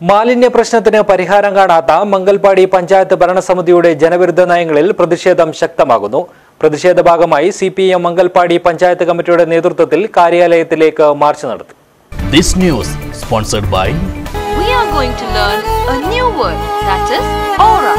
മാലിന്യ പ്രശ്നത്തിന് പരിഹാരം കാണാത്ത മംഗൽപാടി പഞ്ചായത്ത് ഭരണസമിതിയുടെ ജനവിരുദ്ധ നയങ്ങളിൽ പ്രതിഷേധം ശക്തമാകുന്നു പ്രതിഷേധ ഭാഗമായി C P M Mangalpady panchayat കമ്മിറ്റിയുടെ നേതൃത്വത്തിൽ കാര്യാലയത്തിലേക്ക് മാർച്ച് നടത്തി This news sponsored by we are going to learn a new word that is aura.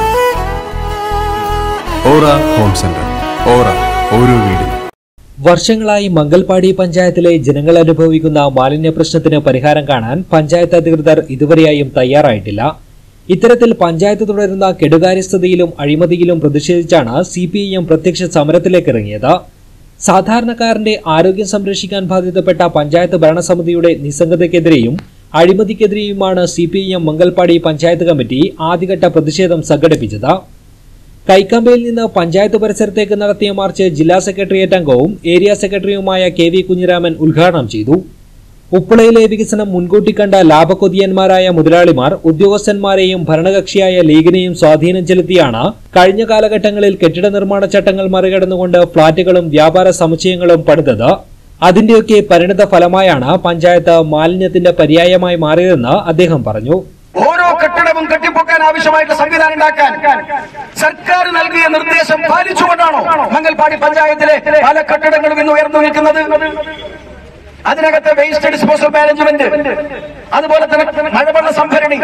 Aura home centre aura ഓരോ വീടിനും വർഷങ്ങളായി മംഗൽപാടി പഞ്ചായത്തിലെ ജനങ്ങൾ അനുഭവിക്കുന്ന മാലിന്യ പ്രശ്നത്തിന് പരിഹാരം കാണാൻ പഞ്ചായത്ത് അധികൃതർ ഇതുവരെയായും തയ്യാറായിട്ടില്ല ഇത്തരത്തിൽ പഞ്ചായത്ത് തുടരുന്ന കെടുകാര്യസ്ഥതയിലും അഴിമതിയിലും പ്രതിഷേധിച്ചാണ് സി പി ഐ എം പ്രത്യക്ഷ സമരത്തിലേക്ക് ഇറങ്ങിയത് സാധാരണക്കാരന്റെ ആരോഗ്യം സംരക്ഷിക്കാൻ ബാധ്യതപ്പെട്ട പഞ്ചായത്ത് ഭരണസമിതിയുടെ നിസ്സംഗതയ്ക്കെതിരെയും അഴിമതിക്കെതിരെയുമാണ് C P I M Mangalpady panchayat committee ആദ്യഘട്ട പ്രതിഷേധം സംഘടിപ്പിച്ചത് കൈക്കമ്പയിൽ നിന്ന് പഞ്ചായത്ത് പരിസരത്തേക്ക് നടത്തിയ മാർച്ച് ജില്ലാ സെക്രട്ടേറിയറ്റ് അംഗവും ഏരിയ സെക്രട്ടറിയുമായ കെ വി കുഞ്ഞിരാമൻ ഉദ്ഘാടനം ചെയ്തു ഉപ്പളയിലെ വികസനം മുൻകൂട്ടി കണ്ട ലാഭക്കൊതിയന്മാരായ മുതലാളിമാർ ഉദ്യോഗസ്ഥന്മാരെയും ഭരണകക്ഷിയായ ലീഗിനെയും സ്വാധീനം ചെലുത്തിയാണ് കഴിഞ്ഞ കാലഘട്ടങ്ങളിൽ കെട്ടിട നിർമ്മാണ ചട്ടങ്ങൾ മറികടന്നുകൊണ്ട് ഫ്ളാറ്റുകളും വ്യാപാര സമുച്ചയങ്ങളും പണിതത് അതിന്റെയൊക്കെ പരിണിത ഫലമായാണ് പഞ്ചായത്ത് മാലിന്യത്തിന്റെ പര്യായമായി മാറിയതെന്ന് അദ്ദേഹം പറഞ്ഞു ഓരോ കെട്ടിടവും കെട്ടിപ്പൊക്കാൻ ആവശ്യമായിട്ടുള്ള സംവിധാനം ഉണ്ടാക്കാൻ സർക്കാർ നൽകിയ നിർദ്ദേശം പാലിച്ചുകൊണ്ടാണോ മംഗൽപാടി പഞ്ചായത്തിലെ പല കെട്ടിടങ്ങളും ഇന്ന് ഉയർന്നു നിൽക്കുന്നത് അതിനകത്തെ വേസ്റ്റ് ഡിസ്പോസൽ മാനേജ്മെന്റ് അതുപോലെ തന്നെ മഴവെള്ള സംഭരണി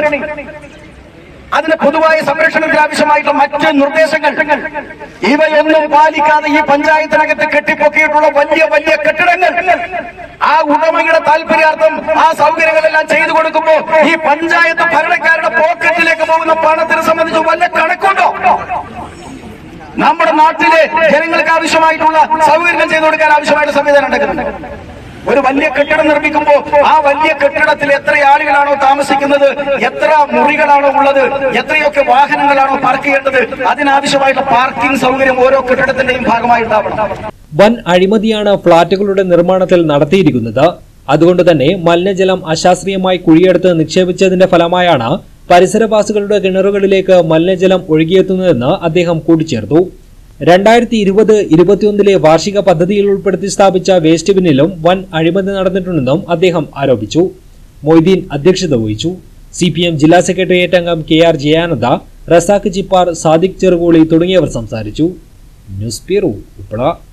അതിന് പൊതുവായ സംരക്ഷണത്തിന് ആവശ്യമായിട്ടുള്ള മറ്റ് നിർദ്ദേശങ്ങൾ ഇവയൊന്നും പാലിക്കാതെ ഈ പഞ്ചായത്തിനകത്ത് കെട്ടിപ്പൊക്കിയിട്ടുള്ള വലിയ വലിയ കെട്ടിടങ്ങൾ ആ ഉടമയുടെ താല്പര്യാർത്ഥം ആ സൗകര്യങ്ങളെല്ലാം ചെയ്തു കൊടുക്കുമ്പോൾ ഈ പഞ്ചായത്ത് ഭരണക്കാരുടെ പോക്കറ്റിലേക്ക് പോകുന്ന പണത്തിനെ സംബന്ധിച്ച് വല്ല കണക്കുണ്ടോ നമ്മുടെ നാട്ടിലെ ജനങ്ങൾക്ക് ആവശ്യമായിട്ടുള്ള സൗകര്യങ്ങൾ ചെയ്തു കൊടുക്കാൻ ആവശ്യമായിട്ടുള്ള സംവിധാനം ഉണ്ടാക്കുന്നുണ്ട് ഒരു വലിയ കെട്ടിടം നിർമ്മിക്കുമ്പോൾ ആ വലിയ കെട്ടിടത്തിൽ എത്ര ആളുകളാണോ താമസിക്കുന്നത് എത്ര മുറികളാണോ ഉള്ളത് എത്രയൊക്കെ വാഹനങ്ങളാണോ പാർക്ക് ചെയ്യേണ്ടത് അതിനാവശ്യമായിട്ടുള്ള പാർക്കിംഗ് സൗകര്യം ഓരോ കെട്ടിടത്തിന്റെയും ഭാഗമായിട്ടുണ്ടാവണം വൻ അഴിമതിയാണ് ഫ്ളാറ്റുകളുടെ നിർമ്മാണത്തിൽ നടത്തിയിരിക്കുന്നത് അതുകൊണ്ട് തന്നെ മലിനജലം അശാസ്ത്രീയമായി കുഴിയെടുത്ത് നിക്ഷേപിച്ചതിന്റെ ഫലമായാണ് പരിസരവാസികളുടെ കിണറുകളിലേക്ക് മലിനജലം ഒഴുകിയെത്തുന്നതെന്ന് അദ്ദേഹം കൂട്ടിച്ചേർത്തു രണ്ടായിരത്തി ഇരുപത് ഇരുപത്തിയൊന്നിലെ വാർഷിക പദ്ധതിയിൽ ഉൾപ്പെടുത്തി സ്ഥാപിച്ച വേസ്റ്റ് ബിന്നിലും വൻ അഴിമതി നടന്നിട്ടുണ്ടെന്നും അദ്ദേഹം ആരോപിച്ചു മൊയ്തീൻ അധ്യക്ഷത വഹിച്ചു സി പി എം ജില്ലാ സെക്രട്ടേറിയറ്റ് അംഗം കെ ആർ ജയാനന്ദ റസാഖ് ചിപ്പാർ സാദിഖ് ചെറുകോളി തുടങ്ങിയവർ സംസാരിച്ചു ന്യൂസ് ബ്യൂറോ ഉപ്പള